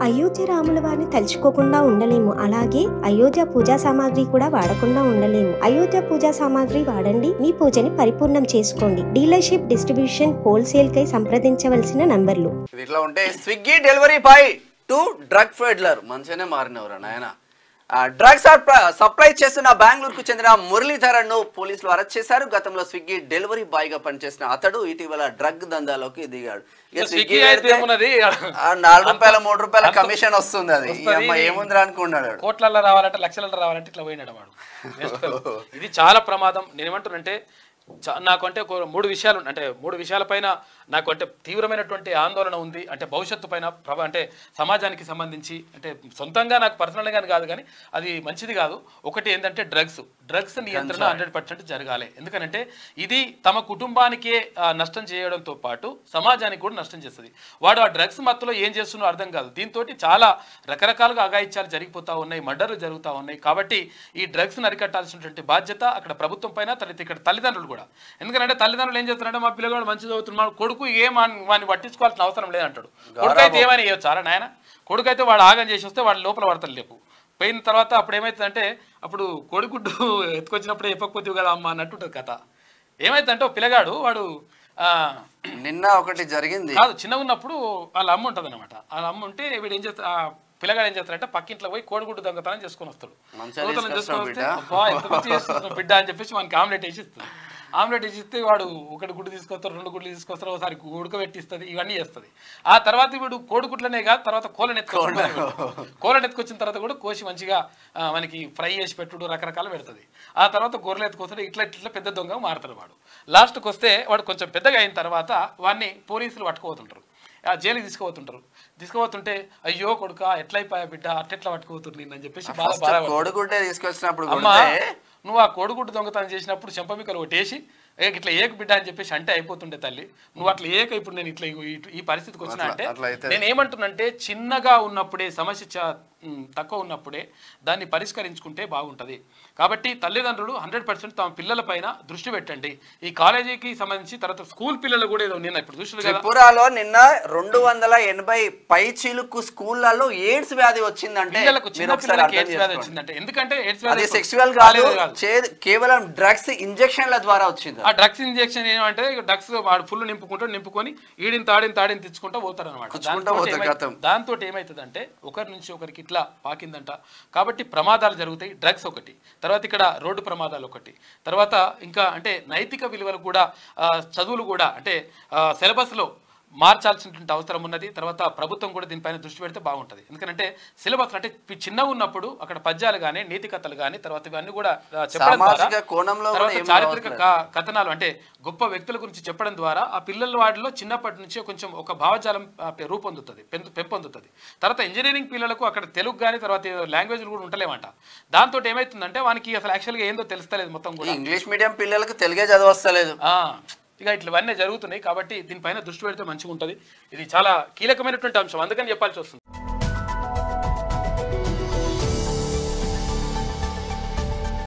అయోధ్య రాముల వారిని తలుచుకోకుండా ఉండలేము అలాగే అయోధ్య పూజా సామాగ్రి కూడా వాడకుండా ఉండలేము అయోధ్య పూజా సామాగ్రి వాడండి మీ పూజని పరిపూర్ణం చేసుకోండి డీలర్షిప్ డిస్ట్రిబ్యూషన్ హోల్సేల్ కై సంప్రదించవలసిన నంబర్లు ఇవి ఇట్లా ఉంటే Swiggy delivery boy to drug peddler మంచిగానే మారినవరా నాయన డ్రగ్స్ సప్లై చేస్తున్న బెంగళూరుకు చెందిన మురళీధరన్ ను పోలీసులు అరెస్ట్ చేశారు గతంలో స్విగ్గీ డెలివరీ బాయ్ గా పనిచేసిన అతడు ఇటీవల డ్రగ్ దందాలోకి దిగాడు ఇక స్విగ్గీ అయితే పెడితే ఏమున్నది ఆ నాలుగు రూపాయల మూడు రూపాయల అంత- కమిషన్ వస్తుంది అది ఈ వస్తది. అమ్మ ఏముందిరా అనుకున్నాడు వాడు. కోట్లల్లో రావాలంటే లక్షలలో రావాలంటే ఇట్లా పోయినాడు వాడు Waste fellow. ఇది చాలా ప్రమాదం నేనేమంటున్నంటే చా- నాకు అంటే ఒక మూడు విషయాలు ఉన్నాయి. అంటే మూడు విషయాలపైన నాకు అంటే తీవ్రమైనటువంటి ఆందోళన ఉంది అంటే భవిష్యత్తు పైన ప్రభ అంటే సమాజానికి సంబంధించి అంటే సొంతంగా నాకు పర్సనల్గా కాదు కానీ అది మంచిది కాదు ఒకటి ఏంటంటే డ్రగ్స్ డ్రగ్స్ నియంత్రణ హండ్రెడ్ పర్సెంట్ జరగాలి ఎందుకంటే ఇది తమ కుటుంబానికే ఆ, నష్టం చేయడంతో పాటు సమాజానికి కూడా నష్టం చేస్తుంది వాడు ఆ డ్రగ్స్ మత్తులో ఏం చేస్తున్నో అర్థం కాదు దీంతో చాలా రకరకాలుగా అగాయిత్యాలు జరిగిపోతా ఉన్నాయి మర్డర్లు జరుగుతూ ఉన్నాయి కాబట్టి ఈ డ్రగ్స్ అరికట్టాల్సినటువంటి బాధ్యత అక్కడ ప్రభుత్వం పైన తర్వాత ఇక్కడ తల్లిదండ్రులు కూడా ఎందుకంటే తల్లిదండ్రులు ఏం చేస్తున్నారంటే మా పిల్లగాడు మంచి చదువుతున్నాడు కొడుకు ఏం వాని- వాని పట్టించుకోవాల్సిన అవసరం లేదంటాడు కొడుకు అయితే ఏమైనా ఇవ్వచ్చు చాలా నాయన కొడుకు అయితే వాడు ఆగం చేసి వస్తే వాడు లోపల పడతాడు లేపు పోయిన తర్వాత అప్పుడు ఏమవుతుందంటే అప్పుడు కోడిగుడ్డు ఎత్తుకొచ్చినప్పుడే చెప్పకపోతే కదా అమ్మ అన్నట్టు ఉంటుంది కథ ఏమైతుందంటే ఓ పిల్లగాడు వాడు ఆ, నిన్న ఒకటి జరిగింది కాదు చిన్నగా ఉన్నప్పుడు వాళ్ళ అమ్మ ఉంటుంది అనమాట వాళ్ళ అమ్మ ఉంటే వీడు ఏం చేస్తా ఆ పిల్లగాడు ఏం చేస్తాడంటే పక్కింట్లో పోయి కోడిగుడ్డు దొంగతనం చేసుకొని వస్తాడు మంచిగా దొంగతనం తీసుకొస్తావు చేసుకొని వస్తే బిడ్డ. అబ్బా ఎంత మంచిగా చేస్తున్నావు బిడ్డ అని చెప్పేసి వానికి ఆమ్లెట్ వేసి ఇస్తుంది ఆమ్లెట్ వేసి ఇస్తే వాడు ఒకటి గుడ్డు తీసుకొస్తారు రెండు గుడ్లు తీసుకొస్తారు ఒకసారి ఉడకబెట్టిస్తుంది ఇవన్నీ చేస్తుంది ఆ తర్వాత వీడు కోడిగుడ్లనే కాదు తర్వాత కోళ్ళని ఎత్తుకొచ్చిన కోళ్ళని ఎత్తుకొచ్చిన తర్వాత కూడా కోసి మంచిగా ఆ, మనకి ఫ్రై చేసి పెట్టుడు రకరకాలు పెడుతుంది ఆ తర్వాత గొర్రెలు ఎత్తుకొస్తాడు ఇట్లా ఇట్లా పెద్ద దొంగ మారుతాడు వాడు లాస్ట్కి వస్తే వాడు కొంచెం పెద్దగా అయిన తర్వాత వాడిని పోలీసులు పట్టుకుపోతుంటారు ఆ జైలుకి తీసుకుపోతుంటారు తీసుకుపోతుంటే అయ్యో కొడుక ఎట్లయిపోయా బిడ్డ అట్టెట్లా పట్టుకుపోతుంది నిన్ను అని చెప్పేసి బాగా ఫస్ట్ బాగా కోడిగుడ్డే తీసుకొచ్చినప్పుడు అమ్మా కొడితే నువ్వు ఆ కోడిగుడ్డు దొంగతనం చేసినప్పుడు చెంపమికలు కొట్టేసి ఏ ఇట్లా ఏక బిడ్డ అని చెప్పేసి అంటే అయిపోతుండే తల్లి నువ్వు అట్లా ఏక ఇప్పుడు నేను ఇట్లా ఈ- ఈ పరిస్థితికి వచ్చినా అట్లా- అంటే అట్లా అయితే- నేను ఏమంటున్నంటే చిన్నగా ఉన్నప్పుడే సమస్య చా- ఉమ్, తక్కువ ఉన్నప్పుడే దాన్ని పరిష్కరించుకుంటే బాగుంటది కాబట్టి తల్లిదండ్రులు హండ్రెడ్ పర్సెంట్ తమ పిల్లల పైన దృష్టి పెట్టండి ఈ కాలేజీకి సంబంధించి తర్వాత స్కూల్ పిల్లలు కూడా ఏదో నిన్న ఇప్పుడు చూసిన కదా త్రిపురలో నిన్న రెండు వందల ఎనభై పై చిలుకు స్కూళ్ళలో ఎయిడ్స్ వ్యాధి వచ్చిందంటే పిల్లలకు మీరు చిన్న ఒకసారి పిల్లలకి అర్థం ఎయిడ్స్ వ్యాధి చేసుకోండి. వచ్చిందంటే ఎందుకంటే ఎయిడ్స్ అది వ్యాధి సెక్సువల్ కాదు కాలేదు కాదు. చే- కేవలం డ్రగ్స్ ఇంజెక్షన్ల ద్వారా వచ్చింది ఆ డ్రగ్స్ ఇంజెక్షన్ ఏమంటే డ్రగ్స్ వాడు ఫుల్ నింపుకుంటాడు నింపుకొని ఈడిని తాడిని తాడిని తెచ్చుకుంటా పోతారు అనమాట తెచ్చుకుంటా పోతారు, గతం. దాంతో ఏమవుతుందంటే ఒకరి నుంచి ఒకరికి ఇట్లా పాకిందంట కాబట్టి ప్రమాదాలు జరుగుతాయి డ్రగ్స్ ఒకటి తర్వాత ఇక్కడ రోడ్డు ప్రమాదాలు ఒకటి తర్వాత ఇంకా అంటే నైతిక విలువలు కూడా ఆ, చదువులు కూడా అంటే సిలబస్లో మార్చాల్సినటువంటి అవసరం ఉన్నది తర్వాత ప్రభుత్వం కూడా దీనిపైన దృష్టి పెడితే బాగుంటుంది ఎందుకంటే సిలబస్ అంటే పి- చిన్నగా ఉన్నప్పుడు అక్కడ పద్యాలు కానీ నీతి కథలు కానీ తర్వాత ఇవన్నీ కూడా ఆ, చెప్పడం ద్వారా సామాజిక కోణంలో కూడా తర్వాత ఏం చారిత్రక రావట్లేదు. క- కథనాలు అంటే గొప్ప వ్యక్తుల గురించి చెప్పడం ద్వారా ఆ పిల్లల వాటిలో చిన్నప్పటి నుంచి కొంచెం ఒక భావజాలం ఆ, పె- రూపొందుతుంది పెంపు- పెంపొందుతుంది తర్వాత ఇంజనీరింగ్ పిల్లలకు అక్కడ తెలుగు కానీ తర్వాత లాంగ్వేజ్లు కూడా ఉంటలేమంట దాంతో ఏమవుతుందంటే వానికి అసలు యాక్చువల్గా ఏందో తెలుస్తలేదు మొత్తం ఈ కూడా ఇంగ్లీష్ మీడియం పిల్లలకు తెలుగే చదవస్తలేదు ఆ, ఇక ఇట్లవన్నీ జరుగుతున్నాయి కాబట్టి దీనిపైన దృష్టి పెడితే మంచిగా ఉంటుంది ఇది చాలా కీలకమైనటువంటి అంశం అందుకని చెప్పాల్సి వస్తుంది